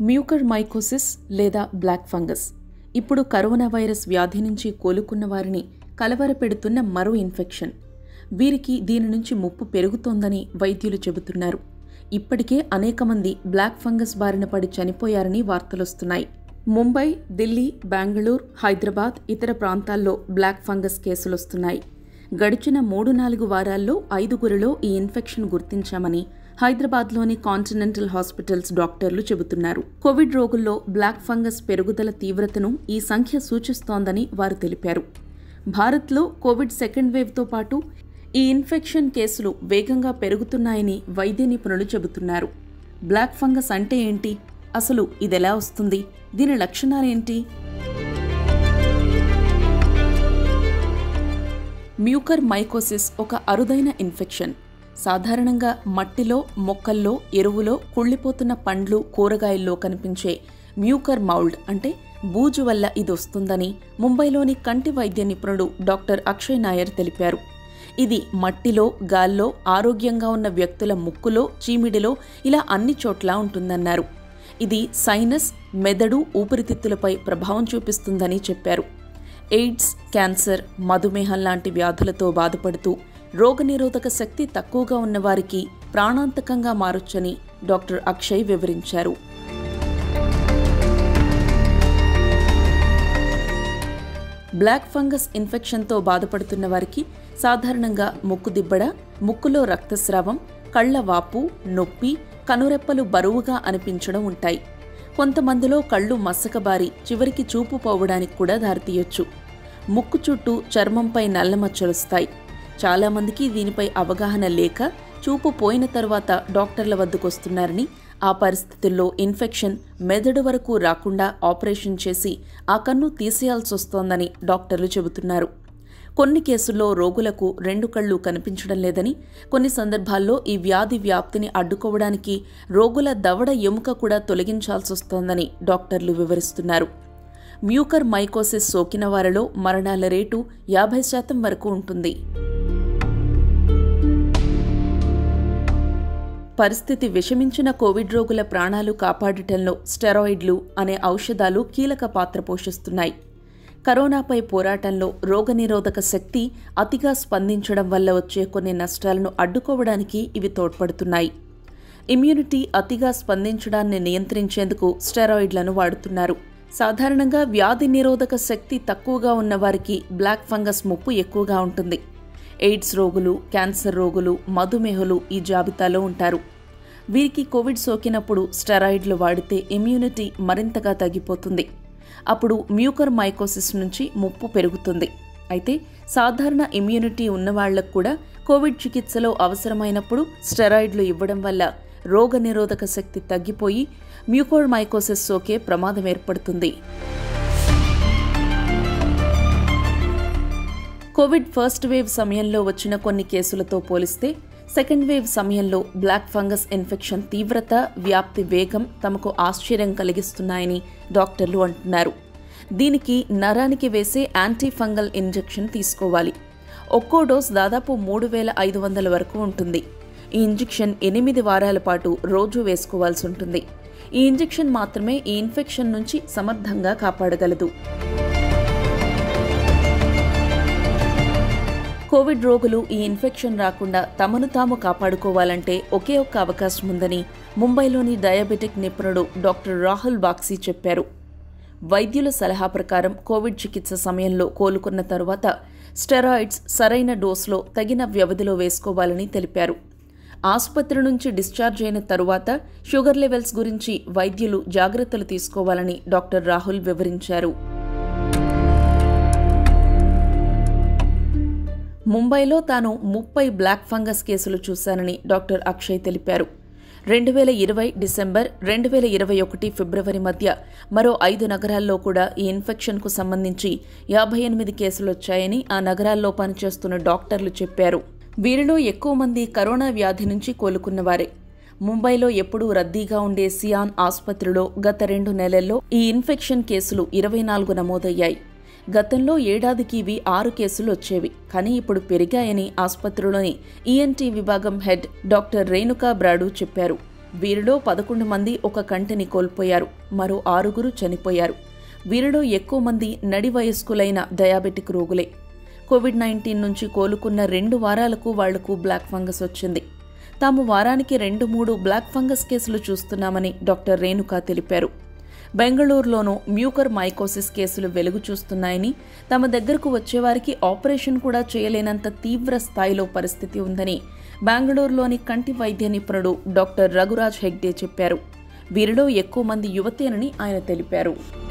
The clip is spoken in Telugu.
మ్యూకర్ మైకోసిస్ లేదా బ్లాక్ ఫంగస్ ఇప్పుడు కరోనా వైరస్ వ్యాధి నుంచి కోలుకున్న వారిని కలవరపెడుతున్న మరో ఇన్ఫెక్షన్ వీరికి దీని నుంచి ముప్పు పెరుగుతోందని వైద్యులు చెబుతున్నారు ఇప్పటికే అనేక మంది బ్లాక్ ఫంగస్ బారిన పడి చనిపోయారని వార్తలొస్తున్నాయి ముంబై ఢిల్లీ బెంగళూరు హైదరాబాద్ ఇతర ప్రాంతాల్లో బ్లాక్ ఫంగస్ కేసులొస్తున్నాయి గడిచిన మూడు నాలుగు వారాల్లో ఐదుగురిలో ఈ ఇన్ఫెక్షన్ గుర్తించామని హైదరాబాద్లోని కాంటినెంటల్ హాస్పిటల్స్ డాక్టర్లు చెబుతున్నారు కోవిడ్ రోగుల్లో బ్లాక్ ఫంగస్ పెరుగుదల తీవ్రతను ఈ సంఖ్య సూచిస్తోందని వారు తెలిపారు భారత్లో కోవిడ్ సెకండ్ వేవ్తో పాటు ఈ ఇన్ఫెక్షన్ కేసులు వేగంగా పెరుగుతున్నాయని వైద్య నిపుణులు చెబుతున్నారు బ్లాక్ ఫంగస్ అంటే ఏంటి అసలు ఇదెలా వస్తుంది దీని లక్షణాలేంటి మ్యూకర్ మైకోసిస్ ఒక అరుదైన ఇన్ఫెక్షన్ సాధారణంగా మట్టిలో మొక్కల్లో ఎరువులో కుళ్ళిపోతున్న పండ్లు కూరగాయల్లో కనిపించే మ్యూకర్ మౌల్డ్ అంటే బూజు వల్ల ఇది వస్తుందని ముంబైలోని కంటి వైద్య నిపుణుడు డాక్టర్ అక్షయ్ నాయర్ తెలిపారు ఇది మట్టిలో గాల్లో ఆరోగ్యంగా ఉన్న వ్యక్తుల ముక్కులో చీమిడిలో ఇలా అన్ని చోట్ల ఉంటుందన్నారు ఇది సైనస్ మెదడు ఊపిరితిత్తులపై ప్రభావం చూపిస్తుందని చెప్పారు ఎయిడ్స్ క్యాన్సర్ మధుమేహం లాంటి వ్యాధులతో బాధపడుతూ రోగనిరోధక శక్తి తక్కువగా ఉన్నవారికి ప్రాణాంతకంగా మారొచ్చని డాక్టర్ అక్షయ్ వివరించారు బ్లాక్ ఫంగస్ ఇన్ఫెక్షన్తో బాధపడుతున్న వారికి సాధారణంగా ముక్కు దిబ్బడ ముక్కులో రక్తస్రావం కళ్ల వాపు నొప్పి కనురెప్పలు బరువుగా అనిపించడం ఉంటాయి కొంతమందిలో కళ్ళు మసకబారి చివరికి చూపు పోవడానికి కూడా దారితీయొచ్చు ముక్కు చుట్టూ చర్మంపై నల్లమచ్చలుస్తాయి చాలామందికి దీనిపై అవగాహన లేక చూపు పోయిన తర్వాత డాక్టర్ల వద్దకు వస్తున్నారని ఆ పరిస్థితుల్లో ఇన్ఫెక్షన్ మెదడు వరకు రాకుండా ఆపరేషన్ చేసి ఆ కన్ను తీసేయాల్సి వస్తోందని డాక్టర్లు చెబుతున్నారు కొన్ని కేసుల్లో రోగులకు రెండు కళ్ళు కనిపించడం లేదని కొన్ని సందర్భాల్లో ఈ వ్యాధి వ్యాప్తిని అడ్డుకోవడానికి రోగుల దవడ ఎముక కూడా తొలగించాల్సి వస్తోందని డాక్టర్లు వివరిస్తున్నారు మ్యూకర్ మైకోసిస్ సోకిన వారిలో మరణాల రేటు యాభై శాతం వరకు ఉంటుంది పరిస్థితి విషమించిన కోవిడ్ రోగుల ప్రాణాలు కాపాడటంలో స్టెరాయిడ్లు అనే ఔషధాలు కీలక పాత్ర పోషిస్తున్నాయి కరోనాపై పోరాటంలో రోగనిరోధక శక్తి అతిగా స్పందించడం వల్ల వచ్చే కొన్ని నష్టాలను అడ్డుకోవడానికి ఇవి తోడ్పడుతున్నాయి ఇమ్యూనిటీ అతిగా స్పందించడాన్ని నియంత్రించేందుకు స్టెరాయిడ్లను వాడుతున్నారు సాధారణంగా వ్యాధి నిరోధక శక్తి తక్కువగా ఉన్న వారికి బ్లాక్ ఫంగస్ ముప్పు ఎక్కువగా ఉంటుంది ఎయిడ్స్ రోగులు క్యాన్సర్ రోగులు మధుమేహులు ఈ జాబితాలో ఉంటారు వీరికి కోవిడ్ సోకినప్పుడు స్టెరాయిడ్లు వాడితే ఇమ్యూనిటీ మరింతగా తగ్గిపోతుంది అప్పుడు మ్యూకర్ మైకోసిస్ నుంచి ముప్పు పెరుగుతుంది అయితే సాధారణ ఇమ్యూనిటీ ఉన్నవాళ్లకు కూడా కోవిడ్ చికిత్సలో అవసరమైనప్పుడు స్టెరాయిడ్లు ఇవ్వడం వల్ల రోగనిరోధక శక్తి తగ్గిపోయి మ్యూకోర్ మైకోసిస్ సోకే ప్రమాదం ఏర్పడుతుంది కోవిడ్ ఫస్ట్ వేవ్ సమయంలో వచ్చిన కొన్ని కేసులతో పోలిస్తే సెకండ్ వేవ్ సమయంలో బ్లాక్ ఫంగస్ ఇన్ఫెక్షన్ తీవ్రత వ్యాప్తి వేగం తమకు ఆశ్చర్యం కలిగిస్తున్నాయని డాక్టర్లు అంటున్నారు దీనికి నరానికి వేసే యాంటీ ఫంగల్ ఇంజెక్షన్ తీసుకోవాలి ఒక్కో డోస్ దాదాపు మూడు వేల ఐదు వందల వరకు ఉంటుంది ఈ ఇంజెక్షన్ ఎనిమిది వారాల పాటు రోజు వేసుకోవాల్సి ఉంటుంది ఈ ఇంజెక్షన్ మాత్రమే ఈ ఇన్ఫెక్షన్ నుంచి సమర్థంగా కాపాడగలదు కోవిడ్ రోగులు ఈ ఇన్ఫెక్షన్ రాకుండా తమను తాము కాపాడుకోవాలంటే ఒకే ఒక్క అవకాశం ఉందని ముంబైలోని డయాబెటిక్ నిపుణుడు డాక్టర్ రాహుల్ బాక్సీ చెప్పారు వైద్యుల సలహా ప్రకారం కోవిడ్ చికిత్స సమయంలో కోలుకున్న తరువాత స్టెరాయిడ్స్ సరైన డోస్లో తగిన వ్యవధిలో వేసుకోవాలని తెలిపారు ఆసుపత్రి నుంచి డిశ్చార్జ్ అయిన తరువాత షుగర్ లెవెల్స్ గురించి వైద్యులు జాగ్రత్తలు తీసుకోవాలని డాక్టర్ రాహుల్ వివరించారు ముంబైలో తాను ముప్పై బ్లాక్ ఫంగస్ కేసులు చూశానని డాక్టర్ అక్షయ్ తెలిపారు రెండు వేల ఇరవై డిసెంబర్ రెండు వేల ఇరవై ఒకటి ఫిబ్రవరి మధ్య మరో ఐదు నగరాల్లో కూడా ఈ ఇన్ఫెక్షన్కు సంబంధించి యాభై ఎనిమిది కేసులు వచ్చాయని ఆ నగరాల్లో పనిచేస్తున్న డాక్టర్లు చెప్పారు వీరిలో ఎక్కువ మంది కరోనా వ్యాధి నుంచి కోలుకున్నవారే ముంబైలో ఎప్పుడూ రద్దీగా ఉండే సియాన్ ఆసుపత్రిలో గత రెండు నెలల్లో ఈ ఇన్ఫెక్షన్ కేసులు ఇరవై నాలుగు నమోదయ్యాయి గతంలో ఏడాదికి ఇవి ఆరు కేసులు వచ్చేవి కానీ ఇప్పుడు పెరిగాయని ఆసుపత్రిలోని ఈఎన్టీ విభాగం హెడ్ డాక్టర్ రేణుకా బ్రాడు చెప్పారు వీరిలో పదకొండు మంది ఒక కంటిని కోల్పోయారు మరో ఆరుగురు చనిపోయారు వీరిలో ఎక్కువ మంది నడి వయస్కులైన డయాబెటిక్ రోగులే కోవిడ్ నైన్టీన్ నుంచి కోలుకున్న రెండు వారాలకు వాళ్లకు బ్లాక్ ఫంగస్ వచ్చింది తాము వారానికి రెండు మూడు బ్లాక్ ఫంగస్ కేసులు చూస్తున్నామని డాక్టర్ రేణుక తెలిపారు బెంగళూరులోనూ మ్యూకర్ మైకోసిస్ కేసులు వెలుగు చూస్తున్నాయని తమ దగ్గరకు వచ్చేవారికి ఆపరేషన్ కూడా చేయలేనంత తీవ్ర స్థాయిలో పరిస్థితి ఉందని బెంగళూరులోని కంటి వైద్య నిపుణుడు డాక్టర్ రఘురాజ్ హెగ్డే చెప్పారు వీరిలో ఎక్కువ మంది యువతేనని ఆయన తెలిపారు